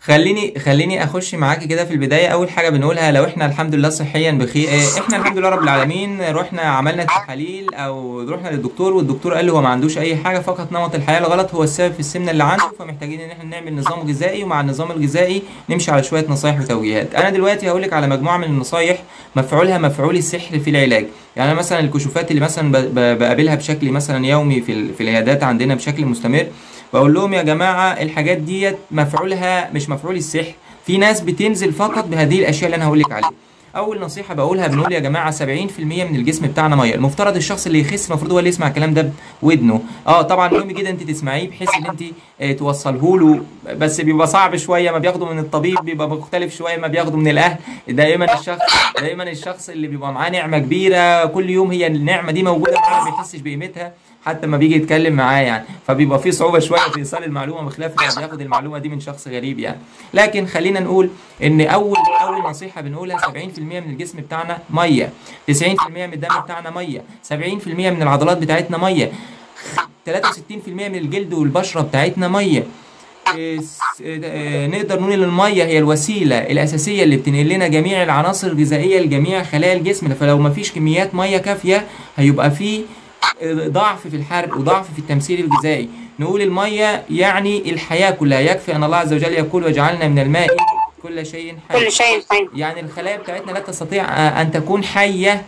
خليني خليني اخش معاكي كده في البدايه اول حاجه بنقولها لو احنا الحمد لله صحيا بخير إيه، احنا الحمد لله رب العالمين رحنا عملنا تحاليل او رحنا للدكتور والدكتور قال لي هو ما عندوش اي حاجه فقط نمط الحياه الغلط هو السبب في السمنه اللي عنده فمحتاجين ان احنا نعمل نظام غذائي ومع النظام الغذائي نمشي على شويه نصايح وتوجيهات انا دلوقتي هقول لك على مجموعه من النصايح مفعولها مفعول السحر في العلاج يعني أنا مثلا الكشوفات اللي مثلا ب- ب- بقابلها بشكل مثلا يومي في ال- في العيادات عندنا بشكل مستمر بقول لهم يا جماعه الحاجات ديت مفعولها مش مفعول السحر في ناس بتنزل فقط بهذه الاشياء اللي انا هقول لك عليها اول نصيحه بقولها بنقول يا جماعه 70% من الجسم بتاعنا ميه المفترض الشخص اللي يخس المفروض هو اللي يسمع الكلام ده بودنه اه طبعا مهم جدا انت تسمعيه بحيث ان انت آه توصله له بس بيبقى صعب شويه ما بياخده من الطبيب بيبقى مختلف شويه ما بياخده من الاهل دائما الشخص دائما الشخص اللي بيبقى معاه نعمه كبيره كل يوم هي النعمه دي موجوده معاه ما بيحسش بقيمتها حتى ما بيجي يتكلم معاه يعني فبيبقى في صعوبه شويه في ايصال المعلومه بخلاف لما بياخد المعلومه دي من شخص غريب يعني لكن خلينا نقول ان اول اول نصيحه بنقولها 70% من الجسم بتاعنا ميه 90% من الدم بتاعنا ميه 70% من العضلات بتاعتنا ميه 63% من الجلد والبشره بتاعتنا ميه إيه، س- آه، نقدر نقول ان الميه هي الوسيله الاساسيه اللي بتنقل لنا جميع العناصر الغذائيه لجميع خلايا الجسم فلو ما فيش كميات ميه كافيه هيبقى في آه، ضعف في الحرق وضعف في التمثيل الغذائي نقول الميه يعني الحياه كلها يكفي ان الله عز وجل يقول وجعلنا من الماء كل شيء حي كل شيء حي يعني الخلايا بتاعتنا لا تستطيع آه، ان تكون حيه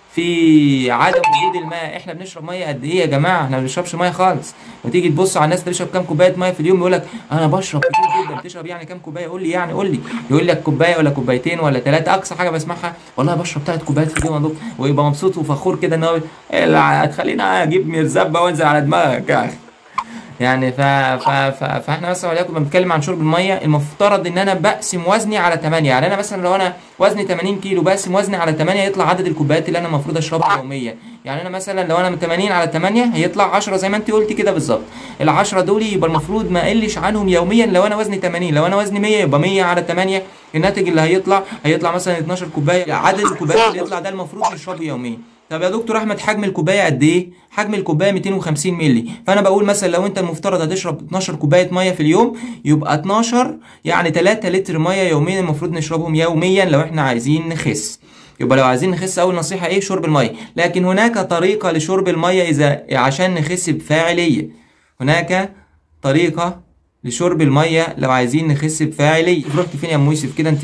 في عدم وجود الماء احنا بنشرب ميه قد ايه يا جماعه احنا ما بنشربش ميه خالص وتيجي تبص على الناس اللي بتشرب كام كوبايه ميه في اليوم يقول لك انا بشرب كتير جدا بتشرب يعني كام كوبايه قول لي يعني قول لي يقول لك كوبايه ولا كوبايتين ولا ثلاثه اقصى حاجه بسمعها والله بشرب ثلاث كوبايات في اليوم يا دكتور ويبقى مبسوط وفخور كده ان هو إيه، هتخليني اجيب مرزبه وانزل على دماغك يا اخي يعني ف... ف... ف... فاحنا مثلا وليكن لما بنتكلم عن شرب الميه المفترض ان انا بقسم وزني على 8 يعني انا مثلا لو انا وزني 80 كيلو بقسم وزني على 8 يطلع عدد الكوبايات اللي انا المفروض اشربها يوميا يعني انا مثلا لو انا من 80 على 8 هيطلع 10 زي ما انت قلتي كده بالظبط ال 10 دول يبقى المفروض ما اقلش عنهم يوميا لو انا وزني 80 لو انا وزني 100 يبقى 100 على 8 الناتج اللي هيطلع هيطلع مثلا 12 كوبايه عدد الكوبايات اللي يطلع ده المفروض نشربه يوميا طب يا دكتور احمد حجم الكوبايه قد ايه حجم الكوبايه 250 مللي فانا بقول مثلا لو انت المفترض هتشرب 12 كوبايه ميه في اليوم يبقى 12 يعني 3 لتر ميه يوميا المفروض نشربهم يوميا لو احنا عايزين نخس يبقى لو عايزين نخس اول نصيحه ايه شرب الميه لكن هناك طريقه لشرب الميه اذا عشان نخس بفاعليه هناك طريقه لشرب الميه لو عايزين نخس بفاعليه رحت فين يا ام يوسف كده انت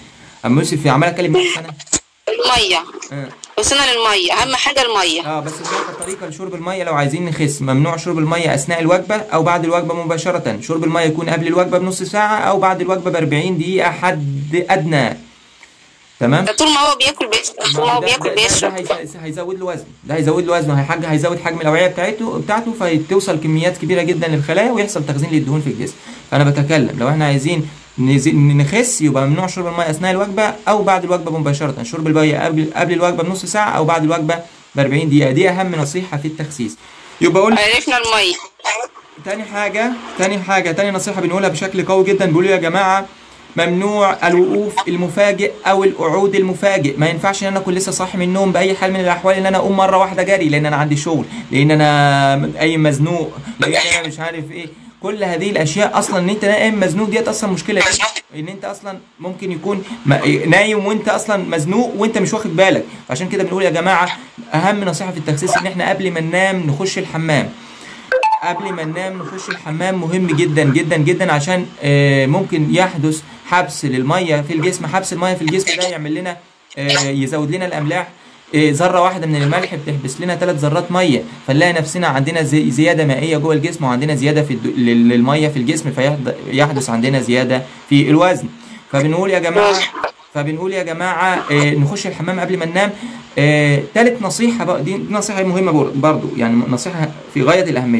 ام يوسف عماله اتكلم معاك انا الميه آه. وصلنا للميه اهم حاجه الميه اه بس هناك طريقه لشرب الميه لو عايزين نخس ممنوع شرب الميه اثناء الوجبه او بعد الوجبه مباشره شرب الميه يكون قبل الوجبه بنص ساعه او بعد الوجبه ب 40 دقيقه حد ادنى تمام ده طول ما هو بياكل بيشرب طول ما هو ده- ده- بياكل ده- بيشرب ده هيز- هيزود له وزن ده هيزود له وزنه هيحج هيزود حجم الاوعيه بتاعته بتاعته فتوصل كميات كبيره جدا للخلايا ويحصل تخزين للدهون في الجسم فانا بتكلم لو احنا عايزين نزي- نخس يبقى ممنوع شرب الميه اثناء الوجبه او بعد الوجبه مباشره شرب الميه قبل قبل الوجبه بنص ساعه او بعد الوجبه ب 40 دقيقه دي اهم نصيحه في التخسيس يبقى اقول عرفنا الميه تاني حاجة تاني حاجة تاني نصيحة بنقولها بشكل قوي جدا بيقولوا يا جماعة ممنوع الوقوف المفاجئ او القعود المفاجئ ما ينفعش ان انا اكون لسه صاحي من النوم باي حال من الاحوال ان انا اقوم مره واحده جري لان انا عندي شغل لان انا اي مزنوق لان انا مش عارف ايه كل هذه الاشياء اصلا ان انت نايم مزنوق ديت اصلا مشكله ان انت اصلا ممكن يكون م- نايم وانت اصلا مزنوق وانت مش واخد بالك عشان كده بنقول يا جماعه اهم نصيحه في التخسيس ان احنا قبل ما ننام نخش الحمام قبل ما ننام نخش الحمام مهم جدا جدا جدا عشان آه، ممكن يحدث حبس للميه في الجسم حبس الميه في الجسم ده يعمل لنا آه، يزود لنا الاملاح آه، ذره واحده من الملح بتحبس لنا ثلاث ذرات ميه فنلاقي نفسنا عندنا زي- زياده مائيه جوه الجسم وعندنا زياده في الد- لل- للميه في الجسم فيحدث عندنا زياده في الوزن فبنقول يا جماعه فبنقول يا جماعه آه، نخش الحمام قبل ما ننام آه، تالت نصيحه بقى دي دي نصيحه مهمه بر- برضو يعني نصيحه في غايه الاهميه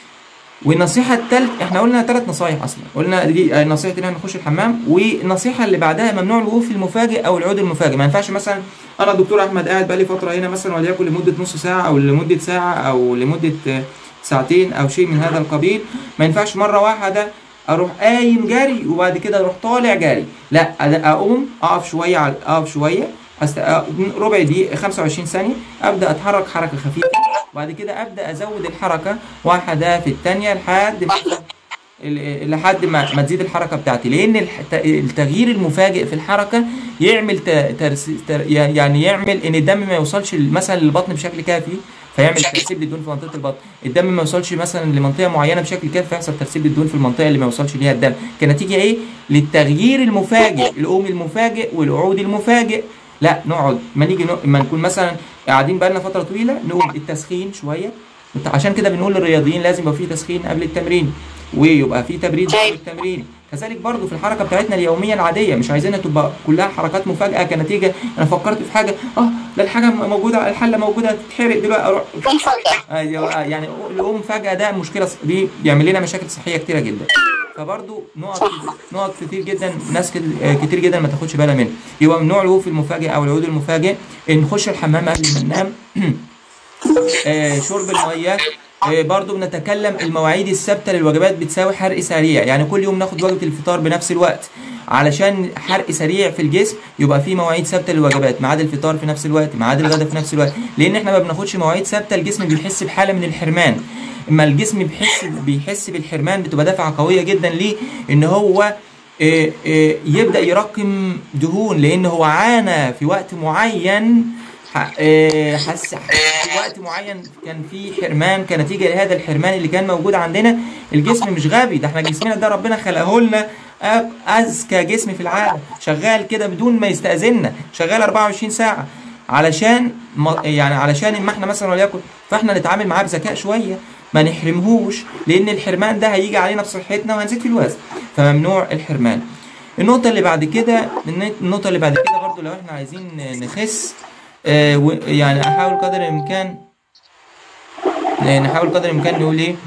والنصيحة التالت احنا قلنا ثلاث نصايح اصلا قلنا دي آه، نصيحة ان احنا نخش الحمام والنصيحة اللي بعدها ممنوع الوقوف المفاجئ او العود المفاجئ ما ينفعش مثلا انا دكتور احمد قاعد بقالي فترة هنا مثلا وليكن لمدة نص ساعة او لمدة ساعة او لمدة آه، ساعتين او شيء من هذا القبيل ما ينفعش مرة واحدة اروح قايم جري وبعد كده اروح طالع جري لا أنا اقوم اقف شوية على اقف شوية أست... آه، ربع دقيقة 25 ثانية ابدا اتحرك حركة خفيفة وبعد كده ابدا ازود الحركة واحدة في الثانية لحد ما ال- لحد ما ما تزيد الحركه بتاعتي لان الح- الت- التغيير المفاجئ في الحركه يعمل ت- ترس تر- يعني يعمل ان الدم ما يوصلش مثلا للبطن بشكل كافي فيعمل ترسيب للدهون في منطقه البطن الدم ما يوصلش مثلا لمنطقه معينه بشكل كافي فيحصل ترسيب للدهون في المنطقه اللي ما يوصلش ليها الدم كنتيجه ايه للتغيير المفاجئ القوم المفاجئ والقعود المفاجئ لا نقعد ما نيجي نق- ما نكون مثلا قاعدين بقالنا فتره طويله نقوم التسخين شويه عشان كده بنقول للرياضيين لازم يبقى في تسخين قبل التمرين ويبقى في تبريد بعد التمرين كذلك برضو في الحركه بتاعتنا اليوميه العاديه مش عايزينها تبقى كلها حركات مفاجاه كنتيجه انا فكرت في حاجه اه ده الحاجه موجوده الحله موجوده تتحرق دلوقتي اروح يكون فجأة ايوه يعني القوم فجاه ده مشكله ص- دي بيعمل لنا مشاكل صحيه كتيره جدا فبرضو نقط نقط كتير جدا ناس كت- آه، كتير جدا ما تاخدش بالها منها يبقى ممنوع الوقوف المفاجئ او العود المفاجئ نخش الحمام قبل ما ننام آه، شرب الميه آه، برضو بنتكلم المواعيد الثابته للوجبات بتساوي حرق سريع يعني كل يوم ناخد وجبه الفطار بنفس الوقت علشان حرق سريع في الجسم يبقى في مواعيد ثابته للوجبات ميعاد الفطار في نفس الوقت ميعاد الغداء في نفس الوقت لان احنا ما بناخدش مواعيد ثابته الجسم بيحس بحاله من الحرمان اما الجسم بيحس بيحس بالحرمان بتبقى دافعه قويه جدا ليه ان هو آه، آه، يبدا يراكم دهون لان هو عانى في وقت معين ح- آه، حس في وقت معين كان في حرمان كنتيجه لهذا الحرمان اللي كان موجود عندنا الجسم مش غبي ده احنا جسمنا ده ربنا خلقه لنا أ- اذكى جسم في العالم شغال كده بدون ما يستاذننا شغال 24 ساعه علشان ما يعني علشان اما احنا مثلا وليكن فاحنا نتعامل معاه بذكاء شويه ما نحرمهوش لان الحرمان ده هيجي علينا بصحتنا وهنزيد في الوزن فممنوع الحرمان النقطة اللي بعد كده النقطة اللي بعد كده برضو لو احنا عايزين نخس آه، و- يعني احاول قدر الامكان آه، نحاول قدر الامكان نقول ايه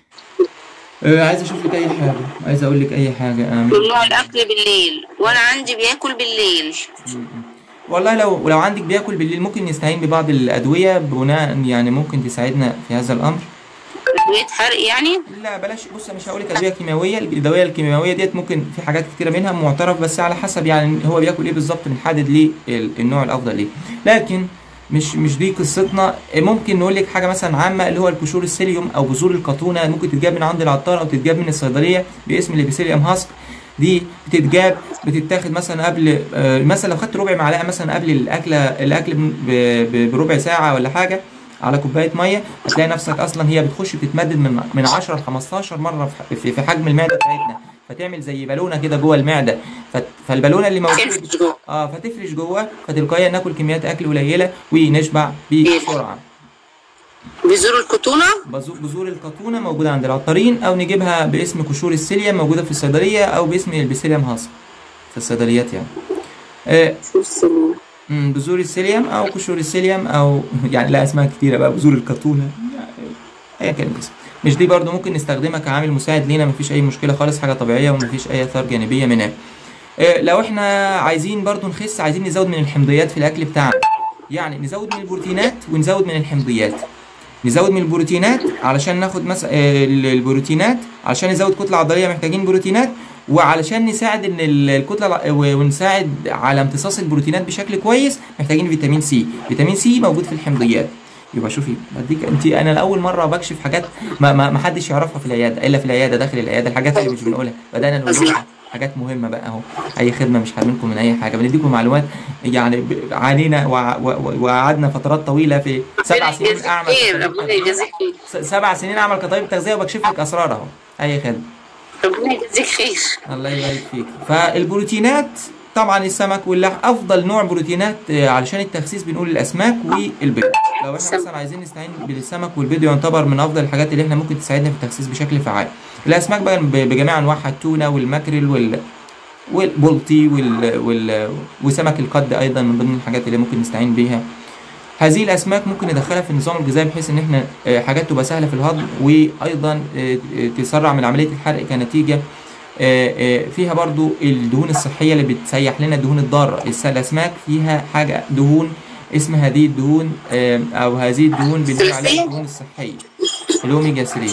آه، عايز اشوف لك اي حاجة عايز اقول لك اي حاجة آه، ممنوع الأكل بالليل وأنا عندي بياكل بالليل والله لو لو عندك بياكل بالليل ممكن نستعين ببعض الادوية بناء يعني ممكن تساعدنا في هذا الامر أدوية حرق يعني لا بلاش بص مش هقول لك ادويه كيماويه الادويه الكيماويه ديت ممكن في حاجات كتيره منها معترف بس على حسب يعني هو بياكل ايه بالظبط بنحدد ليه ال- النوع الافضل ليه لكن مش مش دي قصتنا ممكن نقول لك حاجه مثلا عامه اللي هو القشور السيليوم او بذور القطونه ممكن تتجاب من عند العطار او تتجاب من الصيدليه باسم الابيسيليوم هاسك دي بتتجاب بتتاخد مثلا قبل آه، مثلا لو خدت ربع معلقه مثلا قبل الاكله الاكل ب- ب- بربع ساعه ولا حاجه على كوبايه ميه هتلاقي نفسك اصلا هي بتخش بتتمدد من من 10 ل 15 مره في- في في حجم المعده بتاعتنا فتعمل زي بالونه كده جوه المعده فت- فالبالونه اللي موجوده تفرش جوه اه فتفرش جوه فتلقائيا ناكل كميات اكل قليله ونشبع بسرعه بذور الكتونة بذو- بذور القطونه موجوده عند العطارين او نجيبها باسم قشور السيليوم موجوده في الصيدليه او باسم البسيليوم هاس في الصيدليات يعني آه مم، بذور السيليوم او قشور السيليوم او يعني لا اسماء كتيره بقى بذور القطونه يعني ايا كان الاسم مش دي برضو ممكن نستخدمها كعامل مساعد لينا مفيش اي مشكله خالص حاجه طبيعيه ومفيش اي اثار جانبيه منها آه، لو احنا عايزين برضو نخس عايزين نزود من الحمضيات في الاكل بتاعنا يعني نزود من البروتينات ونزود من الحمضيات نزود من البروتينات علشان ناخد مثلا البروتينات علشان نزود كتله عضليه محتاجين بروتينات وعلشان نساعد ان ال- الكتله الع- و- ونساعد على امتصاص البروتينات بشكل كويس محتاجين فيتامين سي فيتامين سي موجود في الحمضيات يبقى شوفي بديك انت انا لاول مره بكشف حاجات ما, ما, ما حدش يعرفها في العياده الا في العياده داخل العياده الحاجات اللي مش بنقولها بدانا نقولها حاجات مهمه بقى اهو اي خدمه مش حارمينكم من اي حاجه بنديكم معلومات يعني ب- عانينا وع- و- و- وقعدنا فترات طويله في سبع سنين يجازيك اعمل خير كطبيب ربنا تغذية. يجازيك خير س- سبع سنين اعمل كطبيب تغذيه وبكشف لك اسرار اهو اي خدمه ربنا يجازيك خير الله يبارك فيك فالبروتينات طبعا السمك واللحم افضل نوع بروتينات آه، علشان التخسيس بنقول الاسماك والبيض لو احنا مثلا عايزين نستعين بالسمك والبيض يعتبر من افضل الحاجات اللي احنا ممكن تساعدنا في التخسيس بشكل فعال الاسماك بقى ب- بجميع انواعها التونه والماكريل وال والبلطي وال... وال... وسمك القد ايضا من ضمن الحاجات اللي ممكن نستعين بيها هذه الاسماك ممكن ندخلها في النظام الغذائي بحيث ان احنا آه، حاجات تبقى سهله في الهضم وايضا آه، آه، تسرع من عمليه الحرق كنتيجه آه، آه، فيها برضو الدهون الصحيه اللي بتسيح لنا الدهون الضاره الس- الاسماك فيها حاجه دهون اسم هذه الدهون آه، او هذه الدهون بنقول عليها الدهون الصحيه الاوميجا 3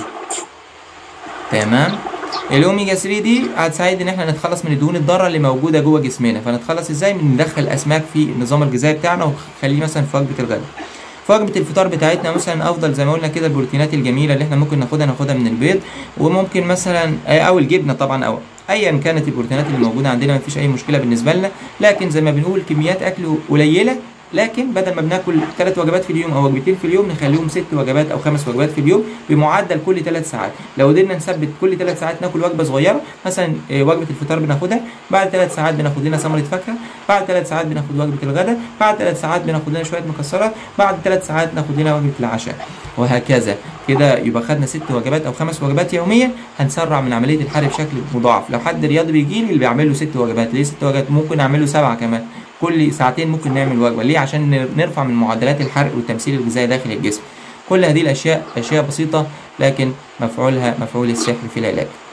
تمام الاوميجا 3 دي هتساعد ان احنا نتخلص من الدهون الضاره اللي موجوده جوه جسمنا فنتخلص ازاي من ندخل اسماك في النظام الغذائي بتاعنا ونخليه مثلا في وجبه الغداء فوجبه الفطار بتاعتنا مثلا افضل زي ما قلنا كده البروتينات الجميله اللي احنا ممكن ناخدها ناخدها من البيض وممكن مثلا آه، او الجبنه طبعا او ايا كانت البروتينات اللي موجوده عندنا مفيش اي مشكله بالنسبه لنا لكن زي ما بنقول كميات اكل قليله لكن بدل ما بناكل ثلاث وجبات في اليوم او وجبتين في اليوم نخليهم ست وجبات او خمس وجبات في اليوم بمعدل كل ثلاث ساعات لو قدرنا نثبت كل ثلاث ساعات ناكل وجبه صغيره مثلا آه، وجبه الفطار بناخدها بعد ثلاث ساعات بناخد لنا ثمره فاكهه بعد ثلاث ساعات بناخد وجبه الغداء بعد ثلاث ساعات بناخد لنا شويه مكسرات بعد ثلاث ساعات ناخد لنا وجبه العشاء وهكذا كده يبقى خدنا ست وجبات او خمس وجبات يوميا هنسرع من عمليه الحرق بشكل مضاعف لو حد رياضي بيجي لي اللي بيعمل له ست وجبات ليه ست وجبات ممكن اعمل له سبعه كمان كل ساعتين ممكن نعمل وجبه ليه عشان نرفع من معدلات الحرق والتمثيل الغذائي داخل الجسم كل هذه الاشياء اشياء بسيطه لكن مفعولها مفعول السحر في العلاج